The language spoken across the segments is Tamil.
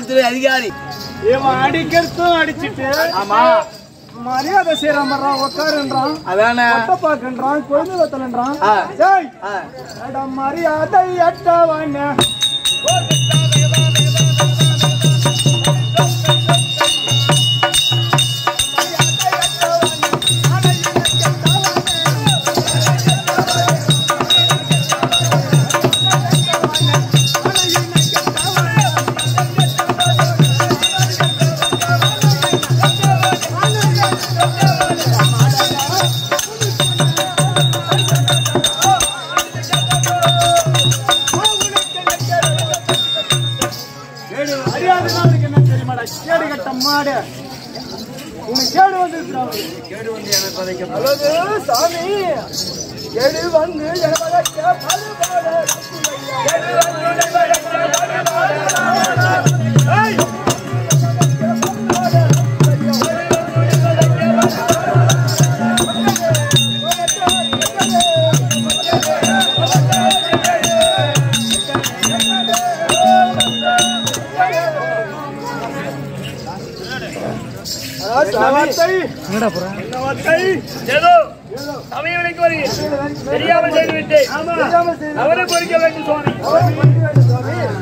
காவல்துறை அதிகாரி இவன் அடிக்கிறதும் அடிச்சிட்டு ஆமா மரியாதை செய்யறான் உட்காருன்றான் அதானே பாக்குன்றான் கொழுந்து வத்தலன்றான் ஆ. டேய் ஆ. அட மரியாதை அட்டவன மரியாதை அவனுக்கு என்ன தெரியுமாடா கேடு கட்ட மாடு உனக்கு கேடு வந்து அல்லது சாமி கேடு வந்து எனவதற்க பலபாட கேடு வந்து எனவதற்க பலபாட. ஏய்! சமத்தை ஏதோ சமயவனைக்கு வருகிறேன் தெரியாமல் செய்துவிட்டேன் அவரை பொறிக்க வேண்டும் சுவாமி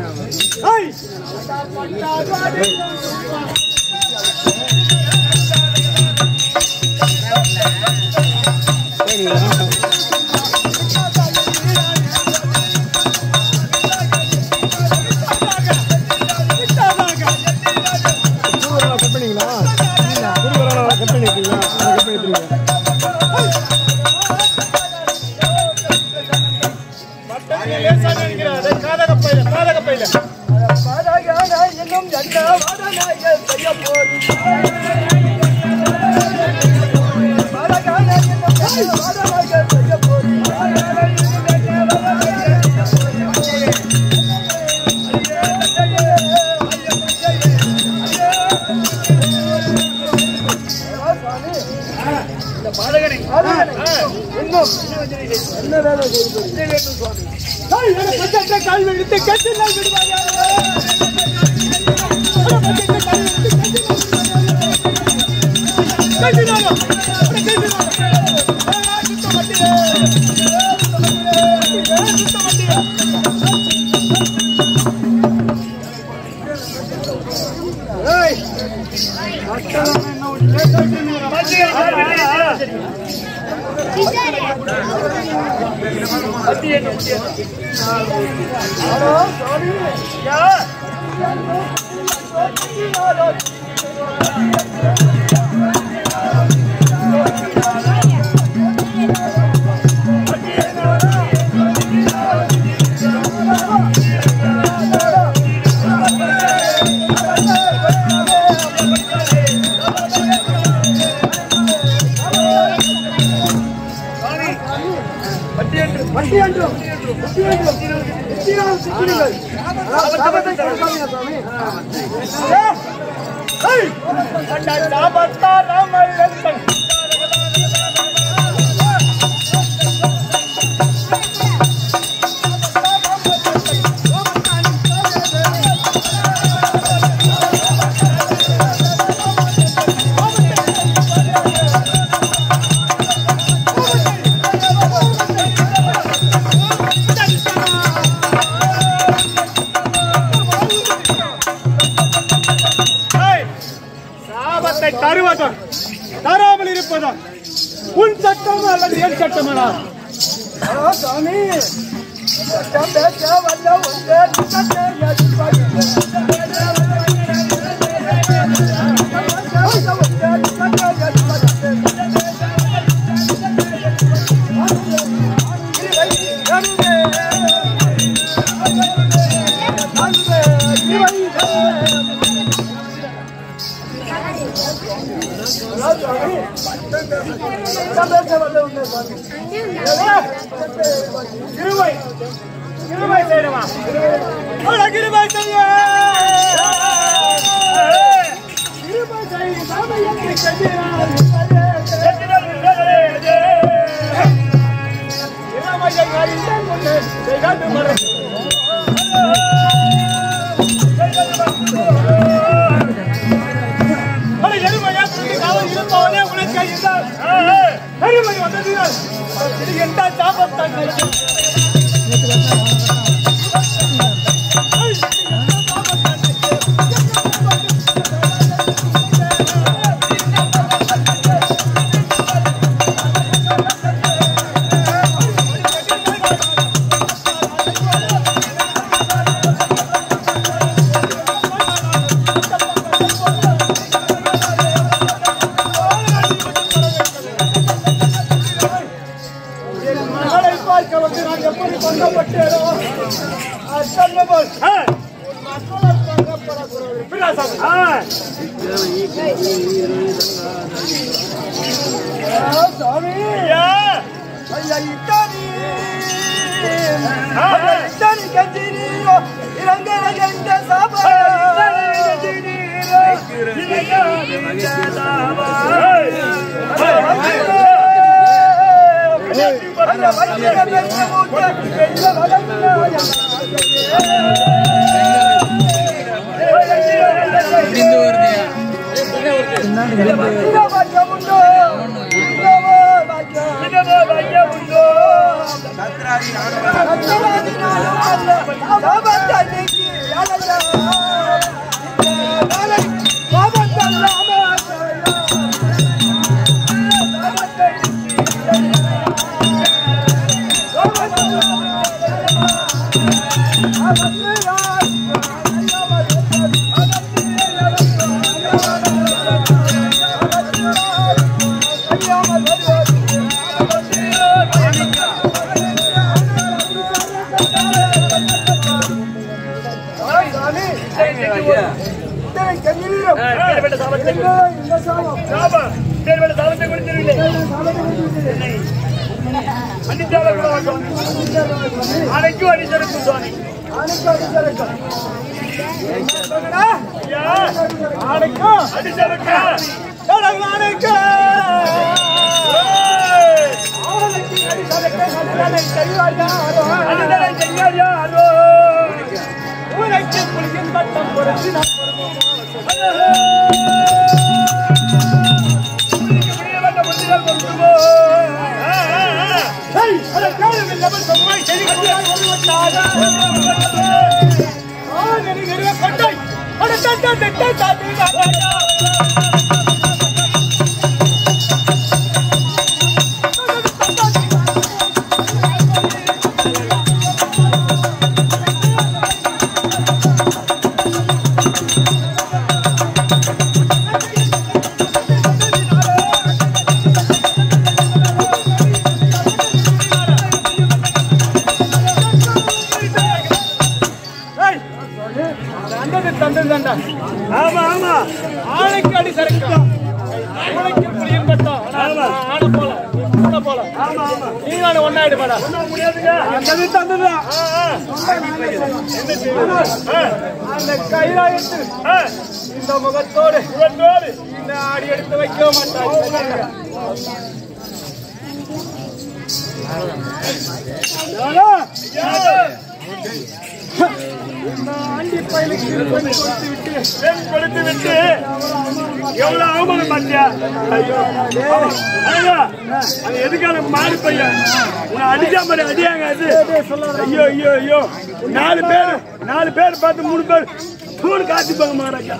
சாபத்தை தருவதா தராமல் இருப்பதா உன் சட்டம் அல்லது என் சட்டமாடா சாமி சட்டம் பேச வல்ல உங்க சட்டத்தை கிருபை கிருபை செய்யணுமா அவ்வளோ கிருபை செய்ய கிருபை செய்ய நாம எப்படி செய்யலாம் இளமையை அறிந்து கொண்டு செய்யாது மரம் காவல் இருப்பவனே உனக்கு இந்த பெருமை வந்ததினால் எந்த சாபத்தான் என் மகளை பார்க்க வந்து நான் எப்படி கொல்லப்பட்டேனோ அத்தனை போல் மக்களால் கொல்லப்படக்கூடாது பிராசாமி. ஆ, சாமி ஐயா, இத்தாலி. ஐயா, இத்தாலி கஞ்சினீரோ, இலங்கை என்ற அனைக்கும் அடிச்சிருக்கும் சுவாமி ஆணைக்கும் அடிச்சிருக்கா அதுதானே செய்யாதா அதோ உனக்கு புலியின் பட்டம் கொடுத்து நான் புரியவந்த புத்திகள் கொடுத்துவோ கேள்வியில்லாமல் சொல்வாய் செடிகள் ஒருவட்டாக ஆனறிகிற கட்டை அடுத்த திட்ட சாத்தி தந்தது தந்தது தண்டா ஆமா ஆமா ஆணைக்கு அடி சரக்கு ஆணைக்கு புளியும் பட்டம் ஆனை போல பூனை போல ஆமா ஆமா நீ நான் ஒன்னாயிடுமாடா ஒண்ணும் முடியாதுங்க தந்தது தந்தது அந்த கைலாயத்தில் ஆ, இந்த முகத்தோடு இவற்றோடு இந்த ஆடி எடுத்து வைக்க மாட்டாங்க இந்த ஆண்டி பயலுக்கு பெண் கொடுத்து விட்டு பெண் கொடுத்து விட்டு எவ்வளவு அவமானம் பாத்தியா ஐயோ ஐயா அது எதுக்கான மாடு பையன் உன்னை அடிச்சா மாதிரி அடியாங்க அது ஐயோ ஐயோ ஐயோ நாலு பேர் நாலு பேர் பார்த்து மூணு பேர் தூள் காத்தி போக மாட்டாங்க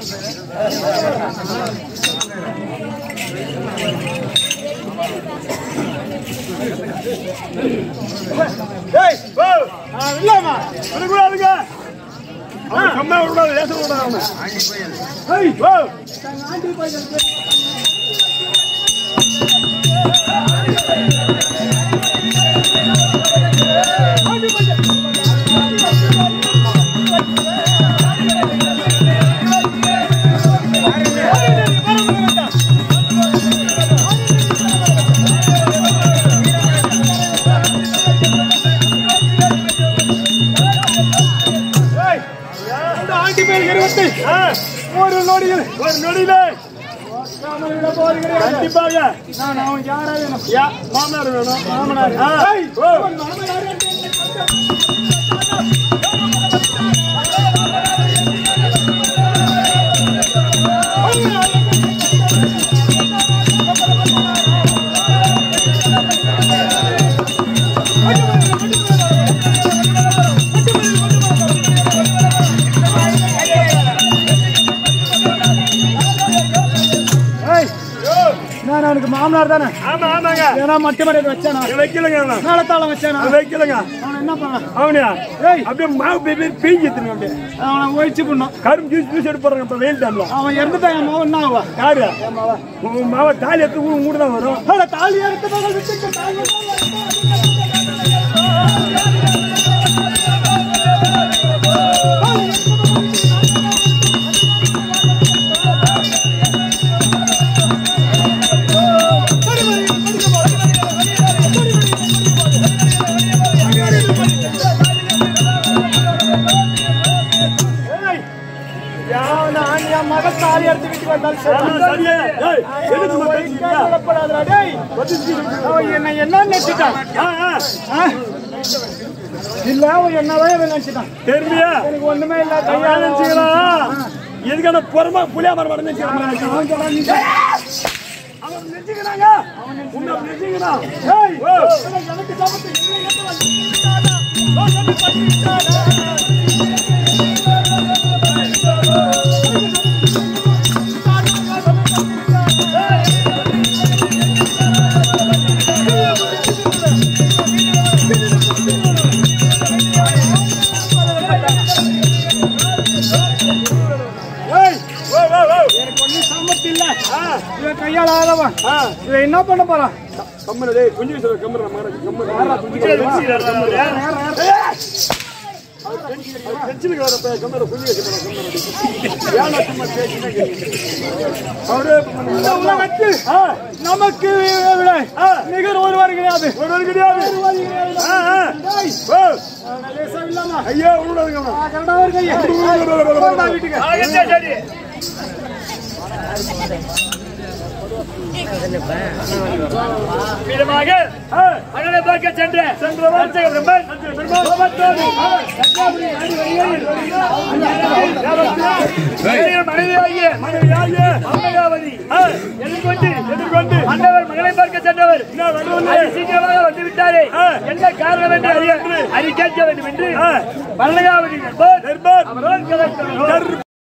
ஏய் ஓ ஆ, இல்லம்மா விடக்கூடாதுங்க அவன் சும்மா விடக்கூடாது லேச விடாது அவனை ஐய், ஓ ஆண்டி பயலுக்கு ஏய், இந்த ஆண்டி பயல் இருபத்தி ஆ, ஒரு நொடியில் ஒரு நொடியில நாம விட போவது கிடையாது கண்டிப்பாக நான் அவன் யாரா வேணும் யா மாமனார் வேணும் மாமனார் ஆ, ஏய், ஓ அவன் மாமனார் என்று என்னை கொண்டான். ஆ நான் எனக்கு மாமனார் தானே ஆமா ஆமாங்க ஏன்னா மட்டு மரியாதை வச்சானா இவன் வைக்கலங்க அவன் மேலத்தாளம் வச்சானா அவன் வைக்கலங்க அவனை என்ன பண்ண அவனியா ஏய் அப்படியே மாவு பேபி பீஞ்சு எடுத்துருங்க அப்படியே அவனை ஒழிச்சு பண்ணோம் கரும்பு ஜூஸ் ஜூஸ் எடுத்து போறாங்க இப்ப வெயில் டைம்ல அவன் இறந்துட்டான் என் மாவன் என்ன ஆவா யாரு உன் மாவ தாலி எடுத்து உன் கூட தான் வரும் அட தாலி எடுத்து மகள் விட்டுட்டு தாலி நான் என் மகன் தாலி எடுத்து வீட்டுக்கு வந்தாலும் சரி. ஆமா, சரியா? ஏய், எதுக்கு சும்மா பேசிட்டு இருக்க? கவலைப்படாதடா, டேய். அவன் என்னை என்ன நினைச்சிட்டான் ஆ, ஆ, ஆ? இல்ல அவன் என்னதான் இவன் நினைச்சிட்டான் தெரியலையா எனக்கு ஒண்ணுமே இல்ல அவன் கையால நினைச்சுக்கலாம் எதுக்கான புறமா புளியா மரம் நினைச்சுக்கிறாங்க அவன் நினைச்சுக்கிறாங்க உன்னை அப்படி நினைச்சுக்கிறான் ஏய், ஓ. எனக்கு சமத்து இல்லை, என்ன வந்து விட்டானா? ஓ, சொல்லி பண்ணி விட்டானா? ஏய், ஓ, ஓ, ஓ. எனக்கு ஒண்ணும் சமத்து இல்ல ஆ, இவன் கையால ஆதவன் ஆ. இவன் என்ன பண்ண போறான் கம்முனு டேய், குஞ்சு சொல்ல, கம்முனு, நம்ம கம்முனு. வச்சுக்கிறாரு, அவரு. அவர் டென்ஷன் அவர் டென்ஷனுக்கு வரப்ப கம்முனு, குஞ்சு வச்சுக்கிறாரு, கம்முனு. ஏன்னா சும்மா பேசினே கேக்குறீங்க? அவரு இந்த உலகத்தில் ஆ, நமக்கு விட நிகர் ஒருவர் கிடையாது ஒருவர் கிடையாது. ஒருவர் கிடையாது. ஆ, ஆ. டேய், ஓ, நான் லேசா இல்லாம ஐயா, உருளாதுங்க அவன். ஆ, கரெக்டா இருக்கு ஐயா. போடா வீட்டுக்கு. ஆ, என்ன சரி? வீரமாக ஆ, மகனை பார்க்க சென்ற சென்றவர் அர்ச்சக பிரம்மன் கோபத்தோடு, ஆ, பெரிய மனைவியாகிய மனைவியாகிய, அம்மையாவதி ஆ, எதிர்கொண்டு எதிர்கொண்டு மன்னவர் மகளை பார்க்க சென்றவர் என்ன வருவது? அது சீக்கிரமாக வந்து விட்டாரே ஆ. என்ன காரணம் என்று அறிய அறி கேட்க வேண்டும் என்று ஆ. மல்லையாவதி நண்பர் நிர்பர், அவரால் கலக்கிறார் தர்